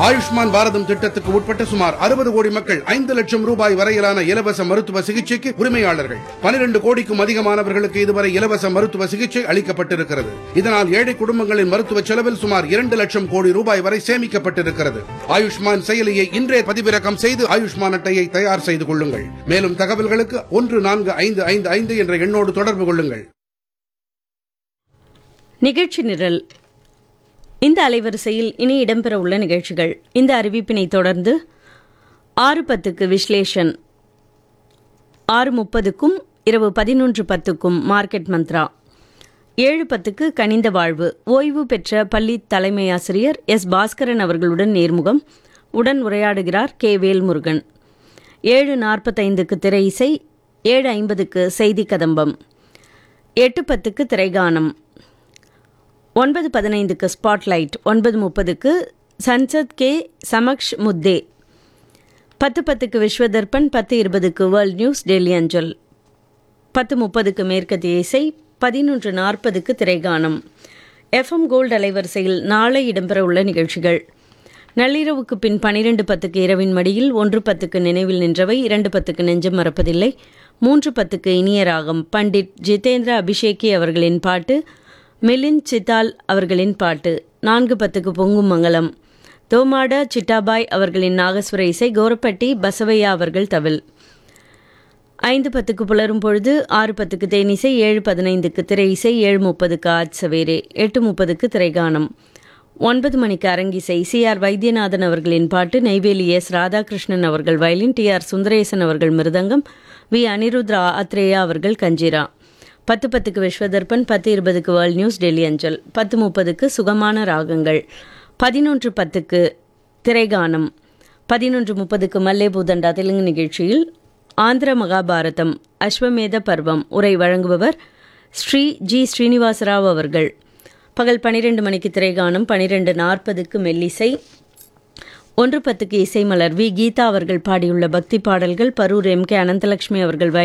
ஆயுஷ்மான் பாரதம் திட்டத்துக்கு உட்பட்ட சுமார் அறுபது கோடி மக்கள் ஐந்து லட்சம் ரூபாய் வரையிலான இலவச மருத்துவ சிகிச்சைக்கு உரிமையாளர்கள் பனிரெண்டு கோடிக்கும் அதிகமானவர்களுக்கு இதுவரை இலவச மருத்துவ சிகிச்சை அளிக்கப்பட்டிருக்கிறது இதனால் ஏழை குடும்பங்களின் மருத்துவ செலவில் சுமார் இரண்டு லட்சம் கோடி ரூபாய் வரை சேமிக்கப்பட்டிருக்கிறது ஆயுஷ்மான் செயலியை இன்றே பதிவிறக்கம் செய்து ஆயுஷ்மான் அட்டையை தயார் செய்து கொள்ளுங்கள் மேலும் தகவல்களுக்கு ஒன்று நான்கு ஐந்து ஐந்து ஐந்து என்ற எண்ணோடு தொடர்பு கொள்ளுங்கள் நிகழ்ச்சி நிரல் இந்த அலைவரிசையில் இனி இடம்பெற உள்ள நிகழ்ச்சிகள் இந்த அறிவிப்பினை தொடர்ந்து ஆறு பத்துக்கு விஸ்லேஷன் ஆறு முப்பதுக்கும் இரவு பதினொன்று பத்துக்கும் மார்க்கெட் மந்த்ரா ஏழு பத்துக்கு கனிந்த வாழ்வு ஓய்வு பெற்ற பள்ளி தலைமை ஆசிரியர் எஸ் பாஸ்கரன் அவர்களுடன் நேர்முகம் உடன் உரையாடுகிறார் கே வேல்முருகன் ஏழு நாற்பத்தைந்துக்கு திரை இசை ஏழு ஐம்பதுக்கு செய்தி கதம்பம் எட்டு பத்துக்கு திரைகானம் ஒன்பது பதினைந்துக்கு ஸ்பாட்லைட் ஒன்பது முப்பதுக்கு சன்சத் கே சமக்ஷ் முத்தே பத்து பத்துக்கு விஸ்வதர்பன் பத்து இருபதுக்கு வேர்ல்ட் நியூஸ் டெல்லி அஞ்சல் பத்து முப்பதுக்கு மேற்கத்திய இசை பதினொன்று நாற்பதுக்கு திரைகானம் எஃப்எம் கோல்டு அலைவரிசையில் நாளை இடம்பெறவுள்ள நிகழ்ச்சிகள் நள்ளிரவுக்கு பின் பனிரெண்டு பத்துக்கு இரவின் மடியில் ஒன்று பத்துக்கு நினைவில் நின்றவை இரண்டு பத்துக்கு நெஞ்சம் மறப்பதில்லை மூன்று பத்துக்கு இனிய ராகம் பண்டிட் ஜிதேந்திர அபிஷேகி அவர்களின் பாட்டு மிலிந்த் சித்தால் அவர்களின் பாட்டு நான்கு பத்துக்கு பொங்கும் மங்கலம் தோமாட சிட்டாபாய் அவர்களின் நாகஸ்வர இசை கோரப்பட்டி பசவையா அவர்கள் தவில் ஐந்து பத்துக்கு புலரும் பொழுது ஆறு பத்துக்கு தேனிசை ஏழு பதினைந்துக்கு திரை இசை ஏழு முப்பதுக்கு ஆஜ் சவேரே எட்டு முப்பதுக்கு திரைகானம் ஒன்பது மணிக்கு அரங்கிசை சி ஆர் வைத்தியநாதன் அவர்களின் பாட்டு நெய்வேலி எஸ் ராதாகிருஷ்ணன் அவர்கள் வயலின் டி ஆர் சுந்தரேசன் அவர்கள் மிருதங்கம் வி அனிருத்ரா ஆத்ரேயா அவர்கள் கஞ்சிரா பத்து பத்துக்கு விஸ்வதர்பன் பத்து இருபதுக்கு வேர்ல்ட் நியூஸ் டெல்லி அஞ்சல் பத்து முப்பதுக்கு சுகமான ராகங்கள் பதினொன்று பத்துக்கு திரைகானம் பதினொன்று முப்பதுக்கு மல்லே பூதண்டா தெலுங்கு நிகழ்ச்சியில் ஆந்திர மகாபாரதம் அஸ்வமேத பர்வம் உரை வழங்குபவர் ஸ்ரீ ஜி ஸ்ரீனிவாசராவ் அவர்கள் பகல் பனிரெண்டு மணிக்கு திரைகானம் பனிரெண்டு நாற்பதுக்கு மெல்லிசை ஒன்று பத்துக்கு இசைமலர் வி கீதா அவர்கள் பாடியுள்ள பக்தி பாடல்கள் பரூர் எம் கே அனந்தலட்சுமி அவர்கள்